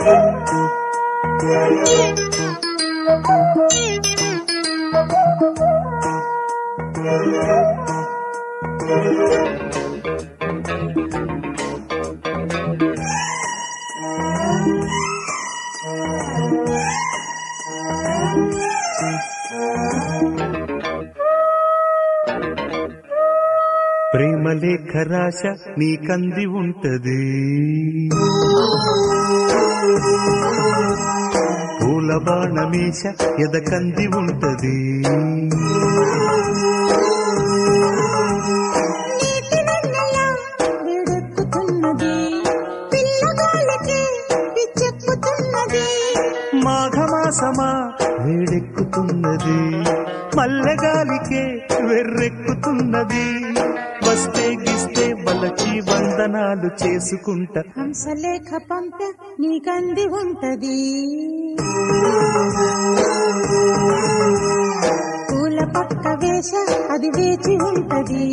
ప్రేమ లేఖ రాశ నీకంది ఉంటది పూల బాణమేష ఎదకంది ఉంటది నీటి వెన్నెల వేడెక్కుతున్నది పిల్లగాళ్ళకి పిచ్చెక్కుతున్నది మాఘమాసమా వేడెక్కుతున్నది మల్లెగాలికే వెర్రెక్కుతున్నది వస్తే గిస్తే బలచి వందనాలు చేసుకుంటా హంసలేఖ పంప నీకంది ఉంటది పూల పక్క వేష అది వేచి ఉంటది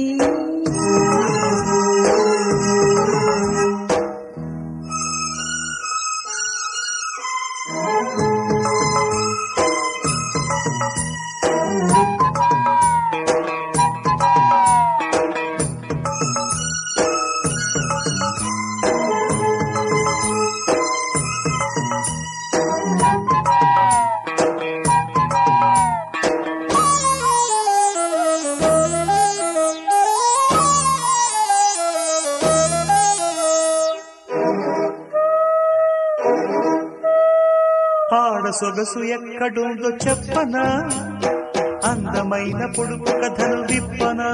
ఆడ సొగసు ఎక్కడుందో చెప్పనా అందమైన పొడుపు కథను విప్పనా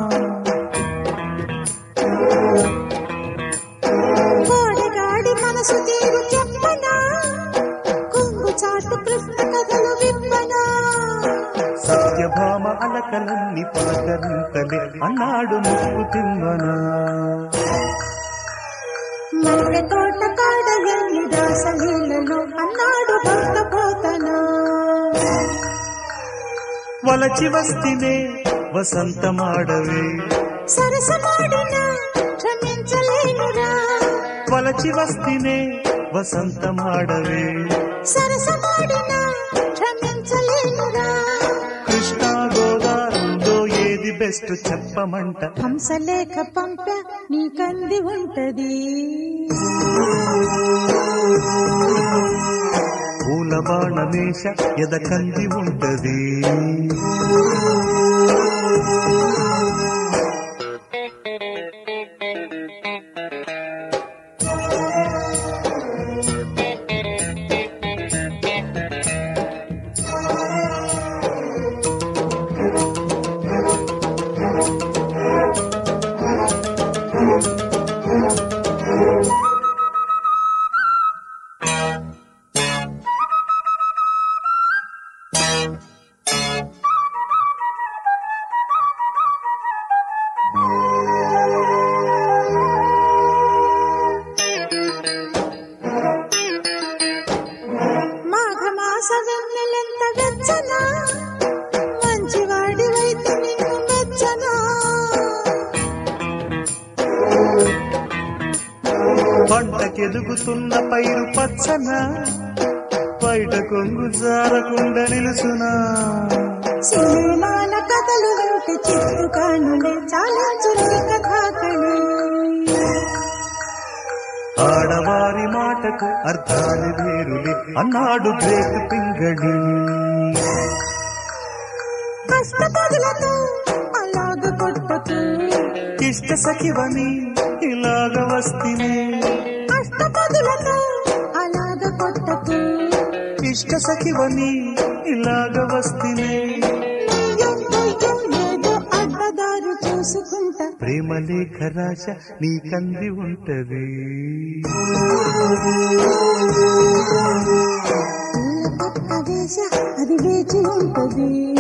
కోడగాడి మనసు తీరు చెప్పనా కొంగు చాటు కృష్ణ కథలు విప్పనా సత్యభామ అలకలన్నీ పలకరింతలే అన్నాడు ముక్కు తిమ్మనా మల్లె తోట కాడ ఎన్ని దాసలీలలో అన్నాడు భక్త పోతనా వలచి వస్తినే వసంతమాడవే సరసమాడిన క్షమించలేనురా వలచి వస్తినే వసంతమాడవే సరసమాడిన క్షమించలేనురా కృష్ణా గోదావరిలో ఏది బెస్ట్ చెప్పమంట హంసలేఖ పంప నీకంది ఉంటది పూల బాణమేష ఎదకంది ఉంటది మాఘమాస వెన్నెలెంత వెచ్చనా మంచివాడి వైపు నిన్ను మెచ్చనా పంటకెదుగుతున్న పైరు పచ్చన బయట కొంగు జారకుండా నిలుసునా సినిమాల కథలు వింటే చిత్తు కానులే చాలా చురుకు కథాకళి ఆడవారి మాటకు అర్థాలు వేరులే అన్నాడు బ్రేక్ పింగళి కష్టపదులతో అలాగ కొట్టకు ఇష్ట సఖివని ఇలాగ వస్తినే కష్టపదులతో అలాగ కొట్టకు ఇష్ట సఖివని ఇలాగ వస్తినే నెయ్యం పొయ్యం ఏదో అడ్డదారు చూసుకుంటా ప్రేమ లేఖ రాశ నీకంది ఉంటది పూల పక్క వేష అది వేచి ఉంటది